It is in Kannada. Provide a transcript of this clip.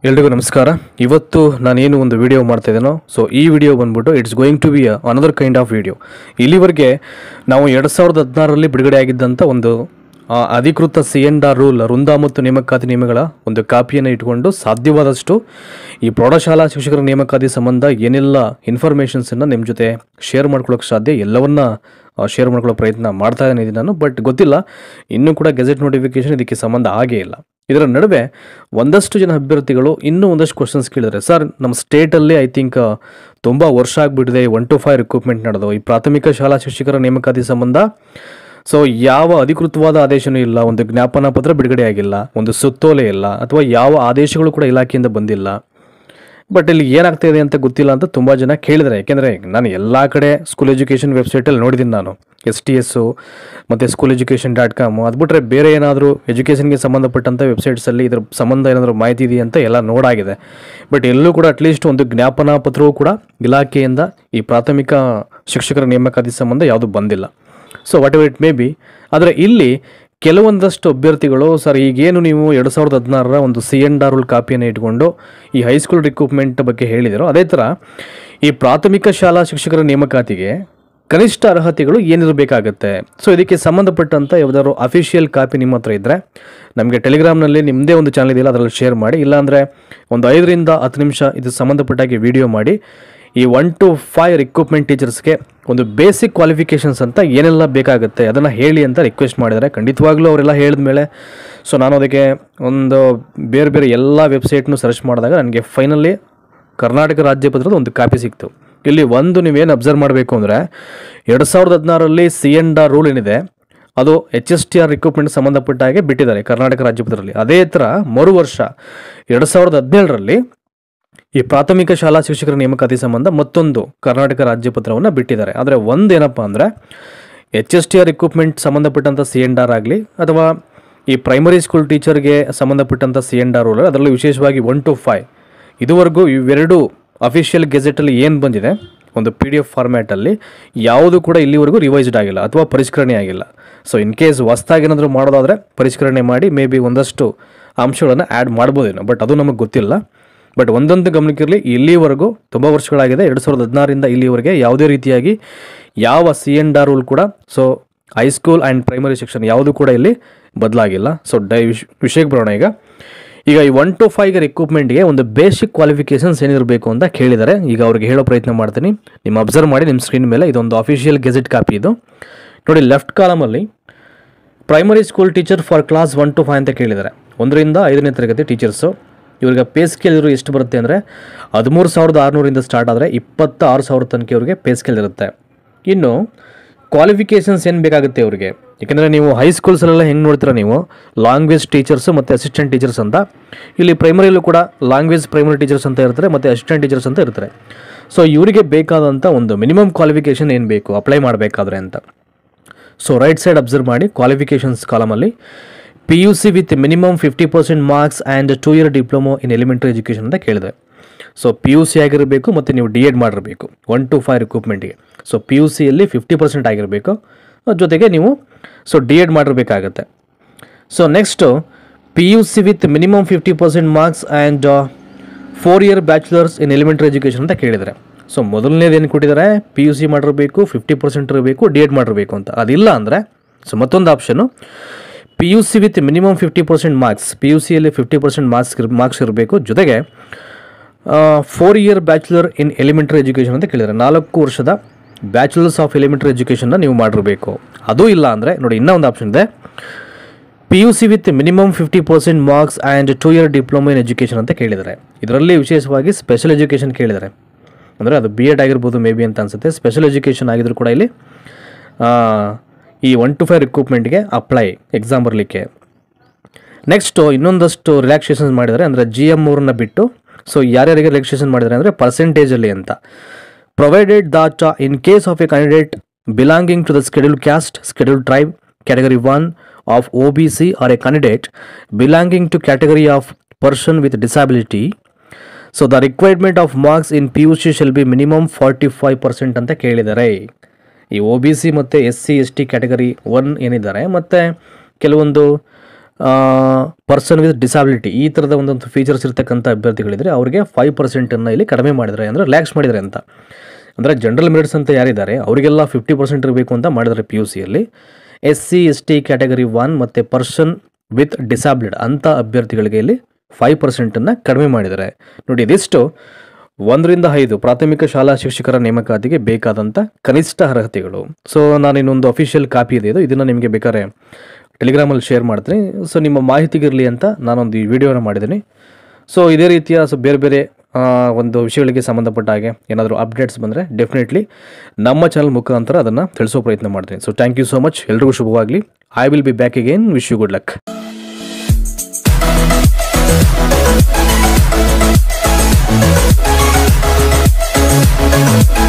ಎಲ್ರಿಗೂ ನಮಸ್ಕಾರ ಇವತ್ತು ನಾನೇನು ಒಂದು ವಿಡಿಯೋ ಮಾಡ್ತಾ ಇದ್ದೇನೋ ಸೊ ಈ ವಿಡಿಯೋ ಬಂದ್ಬಿಟ್ಟು it's going to be another kind of video ಇಲ್ಲಿವರೆಗೆ ನಾವು ಎರಡು ಸಾವಿರದ ಹದಿನಾರರಲ್ಲಿ ಬಿಡುಗಡೆ ಆಗಿದ್ದಂಥ ಒಂದು ಆ, ಅಧಿಕೃತ ಸಿ ಎನ್ ಆರ್ ರೂಲ್ ವೃಂದ ಮತ್ತು ನೇಮಕಾತಿ ನಿಯಮಗಳ ಒಂದು ಕಾಪಿಯನ್ನು ಇಟ್ಕೊಂಡು ಸಾಧ್ಯವಾದಷ್ಟು ಈ ಪ್ರೌಢಶಾಲಾ ಶಿಕ್ಷಕರ ನೇಮಕಾತಿ ಸಂಬಂಧ ಏನೆಲ್ಲ ಇನ್ಫಾರ್ಮೇಷನ್ಸನ್ನು ನಿಮ್ಮ ಜೊತೆ ಶೇರ್ ಮಾಡ್ಕೊಳ್ಳೋಕೆ ಸಾಧ್ಯ ಎಲ್ಲವನ್ನ ಶೇರ್ ಮಾಡ್ಕೊಳ್ಳೋ ಪ್ರಯತ್ನ ಮಾಡ್ತಾ ಇದ್ದೀನಿ ನಾನು ಬಟ್ ಗೊತ್ತಿಲ್ಲ ಇನ್ನೂ ಕೂಡ ಗೆಜೆಟ್ ನೋಟಿಫಿಕೇಶನ್ ಇದಕ್ಕೆ ಸಂಬಂಧ ಆಗೇ ಇಲ್ಲ ಇದರ ನಡುವೆ ಒಂದಷ್ಟು ಜನ ಅಭ್ಯರ್ಥಿಗಳು ಇನ್ನೂ ಒಂದಷ್ಟು ಕ್ವಶನ್ಸ್ ಕೇಳಿದ್ದಾರೆ ಸರ್ ನಮ್ಮ ಸ್ಟೇಟಲ್ಲಿ ಐ ಥಿಂಕ್ ತುಂಬ ವರ್ಷ ಆಗಿಬಿಟ್ಟಿದೆ ಒನ್ ಟು ಫೈವ್ ರಿಕ್ರೂಟ್ಮೆಂಟ್ ನಡೆದು ಈ ಪ್ರಾಥಮಿಕ ಶಾಲಾ ಶಿಕ್ಷಕರ ನೇಮಕಾತಿ ಸಂಬಂಧ ಸೊ ಯಾವ ಅಧಿಕೃತವಾದ ಆದೇಶನೂ ಇಲ್ಲ ಒಂದು ಜ್ಞಾಪನಾ ಪತ್ರ ಬಿಡುಗಡೆ ಆಗಿಲ್ಲ ಒಂದು ಸುತ್ತೋಲೆ ಇಲ್ಲ ಅಥವಾ ಯಾವ ಆದೇಶಗಳು ಕೂಡ ಇಲಾಖೆಯಿಂದ ಬಂದಿಲ್ಲ ಬಟ್ ಇಲ್ಲಿ ಏನಾಗ್ತಾ ಇದೆ ಅಂತ ಗೊತ್ತಿಲ್ಲ ಅಂತ ತುಂಬ ಜನ ಕೇಳಿದ್ದಾರೆ ಯಾಕೆಂದರೆ ನಾನು ಎಲ್ಲ ಕಡೆ ಸ್ಕೂಲ್ ಎಜುಕೇಷನ್ ವೆಬ್ಸೈಟಲ್ಲಿ ನೋಡಿದ್ದೀನಿ ನಾನು ಎಸ್ ಟಿ ಎಸ್ಸು ಮತ್ತು ಸ್ಕೂಲ್ ಎಜುಕೇಷನ್ ಡಾಟ್ ಕಾಮು ಅದು ಬಿಟ್ಟರೆ ಬೇರೆ ಏನಾದರೂ ಎಜುಕೇಷನ್ಗೆ ಸಂಬಂಧಪಟ್ಟಂಥ ವೆಬ್ಸೈಟ್ಸಲ್ಲಿ ಇದ್ರ ಸಂಬಂಧ ಏನಾದರೂ ಮಾಹಿತಿ ಇದೆಯಾ ಅಂತ ಎಲ್ಲ ನೋಡಾಗಿದೆ ಬಟ್ ಎಲ್ಲೂ ಕೂಡ ಅಟ್ಲೀಸ್ಟ್ ಒಂದು ಜ್ಞಾಪನಾ ಪತ್ರವೂ ಕೂಡ ಇಲಾಖೆಯಿಂದ ಈ ಪ್ರಾಥಮಿಕ ಶಿಕ್ಷಕರ ನೇಮಕಾತಿ ಸಂಬಂಧ ಯಾವುದೂ ಬಂದಿಲ್ಲ so whatever it may be ಆದರೆ ಇಲ್ಲಿ ಕೆಲವೊಂದಷ್ಟು ಅಭ್ಯರ್ಥಿಗಳು ಸರ್ ಈಗೇನು ನೀವು ಎರಡು ಸಾವಿರದ ಹದಿನಾರರ ಒಂದು ಸಿ ಎನ್ ಆರ್ ರೂಲ್ ಕಾಪಿಯನ್ನು ಇಟ್ಕೊಂಡು ಈ ಹೈಸ್ಕೂಲ್ ರಿಕ್ರೂಟ್ಮೆಂಟ್ ಬಗ್ಗೆ ಹೇಳಿದರು ಅದೇ ಥರ ಈ ಪ್ರಾಥಮಿಕ ಶಾಲಾ ಶಿಕ್ಷಕರ ನೇಮಕಾತಿಗೆ ಕನಿಷ್ಠ ಅರ್ಹತೆಗಳು ಏನಿರಬೇಕಾಗತ್ತೆ ಸೊ ಇದಕ್ಕೆ ಸಂಬಂಧಪಟ್ಟಂಥ ಯಾವುದಾದ್ರು ಅಫಿಷಿಯಲ್ ಕಾಪಿ ನಿಮ್ಮ ಹತ್ರ ಇದ್ದರೆ ನಮಗೆ ಟೆಲಿಗ್ರಾಮ್ನಲ್ಲಿ ನಿಮ್ಮದೇ ಒಂದು ಚಾನಲ್ ಇದೆಯಲ್ಲ ಅದರಲ್ಲಿ ಶೇರ್ ಮಾಡಿ ಇಲ್ಲಾಂದರೆ ಒಂದು ಐದರಿಂದ ಹತ್ತು ನಿಮಿಷ ಇದು ಸಂಬಂಧಪಟ್ಟಾಗೆ ವಿಡಿಯೋ ಮಾಡಿ ಈ ಒನ್ ಟು ಫೈವ್ ರಿಕ್ರೂಟ್ಮೆಂಟ್ ಟೀಚರ್ಸ್ಗೆ ಒಂದು ಬೇಸಿಕ್ ಕ್ವಾಲಿಫಿಕೇಷನ್ಸ್ ಅಂತ ಏನೆಲ್ಲ ಬೇಕಾಗುತ್ತೆ ಅದನ್ನು ಹೇಳಿ ಅಂತ ರಿಕ್ವೆಸ್ಟ್ ಮಾಡಿದ್ದಾರೆ ಖಂಡಿತವಾಗ್ಲೂ ಅವರೆಲ್ಲ ಹೇಳಿದ ಮೇಲೆ ಸೊ ನಾನು ಅದಕ್ಕೆ ಒಂದು ಬೇರೆ ಬೇರೆ ಎಲ್ಲ ವೆಬ್ಸೈಟ್ನು ಸರ್ಚ್ ಮಾಡಿದಾಗ ನನಗೆ ಫೈನಲಿ ಕರ್ನಾಟಕ ರಾಜ್ಯ ಪತ್ರದ ಒಂದು ಕಾಪಿ ಸಿಕ್ತು ಇಲ್ಲಿ ಒಂದು ನೀವೇನು ಅಬ್ಸರ್ವ್ ಮಾಡಬೇಕು ಅಂದರೆ ಎರಡು ಸಾವಿರದ ಹದಿನಾರರಲ್ಲಿ ಸಿ ಎನ್ ಆರ್ ರೂಲ್ ಏನಿದೆ ಅದು H S T R recruitment ಸಂಬಂಧಪಟ್ಟ ಹಾಗೆ ಬಿಟ್ಟಿದ್ದಾರೆ ಕರ್ನಾಟಕ ರಾಜ್ಯ ಪತ್ರದಲ್ಲಿ ಅದೇ ಥರ ಮರು ವರ್ಷ ಎರಡು ಸಾವಿರದ ಹದಿನೇಳರಲ್ಲಿ ಈ ಪ್ರಾಥಮಿಕ ಶಾಲಾ ಶಿಕ್ಷಕರ ನೇಮಕಾತಿ ಸಂಬಂಧ ಮತ್ತೊಂದು ಕರ್ನಾಟಕ ರಾಜ್ಯ ಪತ್ರವನ್ನು ಬಿಟ್ಟಿದ್ದಾರೆ ಆದರೆ ಒಂದೇನಪ್ಪ ಅಂದರೆ H S T R recruitment ಸಂಬಂಧಪಟ್ಟಂಥ ಸಿ ಎನ್ ಆರ್ ಆಗಲಿ ಅಥವಾ ಈ ಪ್ರೈಮರಿ ಸ್ಕೂಲ್ ಟೀಚರ್ಗೆ ಸಂಬಂಧಪಟ್ಟಂಥ ಸಿ ಎನ್ ಆರ್ ರೂಲ್ ಅದರಲ್ಲೂ ವಿಶೇಷವಾಗಿ ಒನ್ ಟು ಫೈವ್ ಇದುವರೆಗೂ ಇವೆರಡು ಅಫಿಷಿಯಲ್ ಗೆಜೆಟಲ್ಲಿ ಏನು ಬಂದಿದೆ ಒಂದು ಪಿ ಡಿ ಎಫ್ ಫಾರ್ಮ್ಯಾಟಲ್ಲಿ ಯಾವುದು ಕೂಡ ಇಲ್ಲಿವರೆಗೂ ರಿವೈಸ್ಡ್ ಆಗಿಲ್ಲ ಅಥವಾ ಪರಿಷ್ಕರಣೆ ಆಗಿಲ್ಲ ಸೊ ಇನ್ ಕೇಸ್ ಹೊಸ್ದಾಗಿ ಏನಾದರೂ ಮಾಡೋದಾದರೆ ಪರಿಷ್ಕರಣೆ ಮಾಡಿ ಮೇ ಬಿ ಒಂದಷ್ಟು ಅಂಶಗಳನ್ನು ಆ್ಯಡ್ ಮಾಡ್ಬೋದೇನೋ ಬಟ್ ಅದು ನಮಗೆ ಗೊತ್ತಿಲ್ಲ ಬಟ್ ಒಂದೊಂದು ಗಮನಕ್ಕಿರಲಿ ಇಲ್ಲಿವರೆಗೂ ತುಂಬ ವರ್ಷಗಳಾಗಿದೆ ಎರಡು ಸಾವಿರದ ಹದಿನಾರರಿಂದ ಇಲ್ಲಿವರೆಗೆ ಯಾವುದೇ ರೀತಿಯಾಗಿ ಯಾವ ಸಿ ಎನ್ ಆರ್ ರೂಲ್ ಕೂಡ so high school and primary section ಯಾವುದು ಕೂಡ ಇಲ್ಲಿ ಬದಲಾಗಿಲ್ಲ ಸೊ ಡೈ ವಿಷ್ ವಿಷಯಕ್ಕೆ ಬರೋಣ ಈಗ ಈಗ ಈ ಒನ್ ಟು ಫೈವ್ಗೆ ರಿಕ್ರೂಟ್ಮೆಂಟ್ಗೆ ಒಂದು ಬೇಸಿಕ್ ಕ್ವಾಲಿಫಿಕೇಷನ್ಸ್ ಏನಿರಬೇಕು ಅಂತ ಕೇಳಿದ್ದಾರೆ ಈಗ ಅವ್ರಿಗೆ ಹೇಳೋ ಪ್ರಯತ್ನ ಮಾಡ್ತೀನಿ ನಿಮ್ಮ ಅಬ್ಸರ್ವ್ ಮಾಡಿ ನಿಮ್ಮ ಸ್ಕ್ರೀನ್ ಮೇಲೆ ಇದೊಂದು ಅಫಿಷಿಯಲ್ ಗೆಜೆಟ್ ಕಾಪಿ ಇದು ನೋಡಿ ಲೆಫ್ಟ್ ಕಾಲಮಲ್ಲಿ primary school teacher for class one to five ಅಂತ ಕೇಳಿದ್ದಾರೆ ಒಂದರಿಂದ ಐದನೇ ತರಗತಿ ಟೀಚರ್ಸು ಇವ್ರಿಗೆ ಪೇ ಸ್ಕೇಲ್ ಇರೋ ಎಷ್ಟು ಬರುತ್ತೆ ಅಂದರೆ ಹದಿಮೂರು ಸಾವಿರದ ಆರುನೂರಿಂದ ಸ್ಟಾರ್ಟ್ ಆದರೆ ಇಪ್ಪತ್ತ ಆರು ಸಾವಿರ ತನಕ ಇವರಿಗೆ ಪೇ ಸ್ಕೇಲ್ ಇರುತ್ತೆ ಇನ್ನು ಕ್ವಾಲಿಫಿಕೇಷನ್ಸ್ ಏನು ಬೇಕಾಗುತ್ತೆ ಅವ್ರಿಗೆ ಯಾಕೆಂದರೆ ನೀವು ಹೈಸ್ಕೂಲ್ಸಲ್ಲೆಲ್ಲ ಹೆಂಗೆ ನೋಡ್ತೀರಾ ನೀವು ಲಾಂಗ್ವೇಜ್ ಟೀಚರ್ಸು ಮತ್ತು ಅಸಿಸ್ಟೆಂಟ್ ಟೀಚರ್ಸ್ ಅಂತ ಇಲ್ಲಿ ಪ್ರೈಮರಿಯಲ್ಲೂ ಕೂಡ ಲಾಂಗ್ವೇಜ್ ಪ್ರೈಮರಿ ಟೀಚರ್ಸ್ ಅಂತ ಇರ್ತಾರೆ ಮತ್ತು ಅಸಿಸ್ಟೆಂಟ್ ಟೀಚರ್ಸ್ ಅಂತ ಇರ್ತಾರೆ ಸೊ ಇವರಿಗೆ ಬೇಕಾದಂಥ ಒಂದು ಮಿನಿಮಮ್ ಕ್ವಾಲಿಫಿಕೇಷನ್ ಏನು ಬೇಕು ಅಪ್ಲೈ ಮಾಡಬೇಕಾದ್ರೆ ಅಂತ ಸೊ ರೈಟ್ ಸೈಡ್ ಅಬ್ಸರ್ವ್ ಮಾಡಿ ಕ್ವಾಲಿಫಿಕೇಷನ್ಸ್ ಕಾಲಮಲ್ಲಿ P U C with minimum fifty percent marks and two year diploma in elementary education ಅಂತ ಕೇಳಿದೆ ಸೊ ಪಿ ಯು ಸಿ ಆಗಿರಬೇಕು ಮತ್ತು ನೀವು ಡಿ ಎಡ್ ಮಾಡಿರಬೇಕು ಒನ್ ಟು ಫೈವ್ ರಿಕ್ರೂಟ್ಮೆಂಟ್ಗೆ ಸೊ ಪಿ ಯು ಸಿಯಲ್ಲಿ ಫಿಫ್ಟಿ ಪರ್ಸೆಂಟ್ ಆಗಿರಬೇಕು ಜೊತೆಗೆ ನೀವು ಸೊ ಡಿ ಎಡ್ ಮಾಡಿರಬೇಕಾಗತ್ತೆ so next P U C with minimum fifty percent marks and four year bachelors in elementary education ಅಂತ ಕೇಳಿದ್ದಾರೆ ಸೊ ಮೊದಲನೇದು ಏನು ಕೊಟ್ಟಿದ್ದಾರೆ ಪಿ ಯು ಸಿ ಮಾಡಿರಬೇಕು ಫಿಫ್ಟಿ ಪರ್ಸೆಂಟ್ ಇರಬೇಕು ಡಿ ಎಡ್ ಮಾಡಿರಬೇಕು ಅಂತ ಅದಿಲ್ಲ ಅಂದರೆ ಸೊ ಮತ್ತೊಂದು option P U C with minimum fifty percent marks P U ಸಿಯಲ್ಲಿ ಫಿಫ್ಟಿ ಪರ್ಸೆಂಟ್ ಮಾರ್ಕ್ಸ್ ಮಾರ್ಕ್ಸ್ ಇರಬೇಕು ಜೊತೆಗೆ four year bachelor in elementary education ಅಂತ ಕೇಳಿದ್ದಾರೆ ನಾಲ್ಕು ವರ್ಷದ ಬ್ಯಾಚುಲರ್ಸ್ ಆಫ್ ಎಲಿಮೆಂಟರಿ ಎಜುಕೇಷನ್ನ ನೀವು ಮಾಡಿರಬೇಕು ಅದು ಇಲ್ಲ ಅಂದರೆ ನೋಡಿ ಇನ್ನೂ ಒಂದು ಆಪ್ಷನ್ ಇದೆ P U C with minimum fifty percent marks and two year diploma in education ಅಂತ ಕೇಳಿದ್ದಾರೆ ಇದರಲ್ಲಿ ವಿಶೇಷವಾಗಿ ಸ್ಪೆಷಲ್ ಎಜುಕೇಷನ್ ಕೇಳಿದ್ದಾರೆ ಅಂದರೆ ಅದು ಬಿ ಎಡ್ ಆಗಿರ್ಬೋದು ಮೇ ಬಿ ಅಂತ ಅನಿಸುತ್ತೆ ಸ್ಪೆಷಲ್ ಎಜುಕೇಷನ್ ಆಗಿದ್ರು ಕೂಡ ಇಲ್ಲಿ ಆ, ಈ ಒನ್ ಟು ಫೈವ್ ರಿಕ್ರೂಟ್ಮೆಂಟ್ಗೆ ಅಪ್ಲೈ ಎಕ್ಸಾಮ್ ಬರಲಿಕ್ಕೆ ನೆಕ್ಸ್ಟು ಇನ್ನೊಂದಷ್ಟು ರಿಲ್ಯಾಕ್ಸೇಷನ್ ಮಾಡಿದ್ದಾರೆ ಅಂದರೆ ಜಿ ಎಮ್ ಅವ್ರನ್ನ ಬಿಟ್ಟು ಸೊ ಯಾರ್ಯಾರಿಗೆ ರಿಲ್ಯಾಕ್ಸೇಷನ್ ಮಾಡಿದ್ದಾರೆ ಅಂದರೆ ಪರ್ಸೆಂಟೇಜಲ್ಲಿ ಅಂತ provided that in case of a candidate belonging to the schedule caste schedule tribe category one of O B C or a candidate belonging to category of person with disability so the requirement of marks in P U C shall be minimum forty five percent ಅಂತ ಕೇಳಿದ್ದಾರೆ ಈ ಒ ಬಿ ಸಿ ಮತ್ತು S C S T category one ಏನಿದ್ದಾರೆ ಮತ್ತು ಕೆಲವೊಂದು ಪರ್ಸನ್ ವಿತ್ ಡಿಸಾಬಿಲಿಟಿ ಈ ಥರದ ಒಂದೊಂದು ಫೀಚರ್ಸ್ ಇರ್ತಕ್ಕಂಥ ಅಭ್ಯರ್ಥಿಗಳಿದ್ರೆ ಅವರಿಗೆ ಫೈವ್ ಪರ್ಸೆಂಟನ್ನು ಇಲ್ಲಿ ಕಡಿಮೆ ಮಾಡಿದ್ದಾರೆ ಅಂದರೆ ರಿಲ್ಯಾಕ್ಸ್ ಮಾಡಿದ್ದಾರೆ ಅಂತ ಅಂದರೆ ಜನರಲ್ ಮೆರಿಟ್ಸ್ ಅಂತ ಯಾರಿದ್ದಾರೆ ಅವರಿಗೆಲ್ಲ ಫಿಫ್ಟಿ ಪರ್ಸೆಂಟ್ ಇರಬೇಕು ಅಂತ ಮಾಡಿದ್ದಾರೆ ಪಿ ಯು ಸಿಯಲ್ಲಿ S C S T category one ಮತ್ತು ಪರ್ಸನ್ ವಿತ್ ಡಿಸಾಬಿಲಿಟಿ ಅಂಥ ಅಭ್ಯರ್ಥಿಗಳಿಗೆ ಇಲ್ಲಿ ಫೈವ್ ಪರ್ಸೆಂಟನ್ನು ಕಡಿಮೆ ಮಾಡಿದ್ದಾರೆ ನೋಡಿ ಇದಿಷ್ಟು ಒಂದರಿಂದ ಐದು ಪ್ರಾಥಮಿಕ ಶಾಲಾ ಶಿಕ್ಷಕರ ನೇಮಕಾತಿಗೆ ಬೇಕಾದಂಥ ಕನಿಷ್ಠ ಅರ್ಹತೆಗಳು ಸೊ ನಾನು ಇನ್ನೊಂದು ಅಫಿಷಿಯಲ್ ಕಾಪಿ ಇದೆ ಇದು ಇದನ್ನು ನಿಮಗೆ ಬೇಕಾದ್ರೆ ಟೆಲಿಗ್ರಾಮಲ್ಲಿ ಶೇರ್ ಮಾಡ್ತೀನಿ ಸೊ ನಿಮ್ಮ ಮಾಹಿತಿಗಿರಲಿ ಅಂತ ನಾನೊಂದು ಈ ವಿಡಿಯೋನ ಮಾಡಿದ್ದೀನಿ ಸೊ ಇದೇ ರೀತಿಯ ಸೊ ಬೇರೆ ಬೇರೆ ಆ, ಒಂದು ವಿಷಯಗಳಿಗೆ ಸಂಬಂಧಪಟ್ಟ ಹಾಗೆ ಏನಾದರೂ ಅಪ್ಡೇಟ್ಸ್ ಬಂದರೆ ಡೆಫಿನೆಟ್ಲಿ ನಮ್ಮ ಚಾನಲ್ ಮುಖಾಂತರ ಅದನ್ನು ತಿಳಿಸೋ ಪ್ರಯತ್ನ ಮಾಡ್ತೀನಿ so thank you so much ಎಲ್ರಿಗೂ ಶುಭವಾಗಲಿ I will be back again wish you good luck Thank